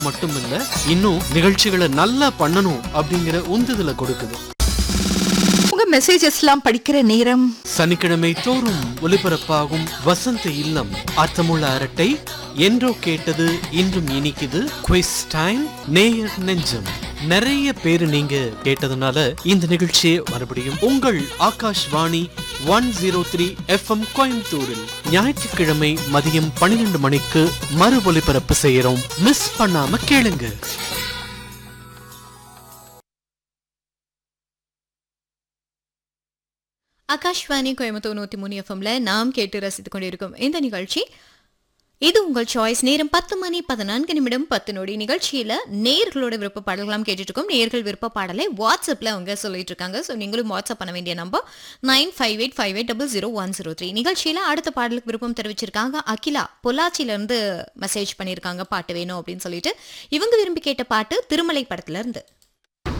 மட்டுமில்ல இன்னும் நிகழ்ச்சிகளை நல்லா பண்ணணும் அப்படிங்கிற உந்துதலை கொடுக்குது உங்க மெசேஜஸ் எல்லாம் படிக்கிற நேரம் சனிக்கிழமை தோறும் ஒலிபரப்பாகும் வசந்த இல்லம் அர்த்தமுள்ள அரட்டை என்றோ கேட்டது இன்றும் இனிக்குது குவிஸ் டைம் நேயர் நெஞ்சம் நிறைய பேரு நீங்க கேட்டதுனால இந்த நிகழ்ச்சியை மறுபடியும் உங்கள் Akashvani one zero three FM கோயம்புத்தூரில் ஞாயிற்றுக்கிழமை மதியம் பன்னிரெண்டு மணிக்கு மறு ஒலிபரப்பு செய்யறோம் மிஸ் பண்ணாம கேளுங்க ஆகாஷ்வாணி கோயம்புத்தூர் நூற்றி மூணு எஃப்எம்ல நாம் கேட்டு ரசித்துக் கொண்டிருக்கும் இந்த நிகழ்ச்சி இது உங்கள் சாய்ஸ் நேரம் பத்து மணி பதினான்கு நிமிடம் பத்து நொடி நிகழ்ச்சியில நேர்களோட விருப்ப பாடல்களாம் கேட்டுட்டு இருக்கோம் நேர்கள் விருப்ப பாடலை வாட்ஸ்அப்ல அவங்க சொல்லிட்டு இருக்காங்க ஸோ நீங்களும் வாட்ஸ்அப் பண்ண வேண்டிய number nine five eight five eight double zero one zero three நிகழ்ச்சியில அடுத்த பாடலுக்கு விருப்பம் தெரிவிச்சிருக்காங்க அகிலா பொள்ளாச்சியில இருந்து மெசேஜ் பண்ணியிருக்காங்க பாட்டு வேணும் அப்படின்னு சொல்லிட்டு இவங்க விரும்பி கேட்ட பாட்டு திருமலை படத்துல இருந்து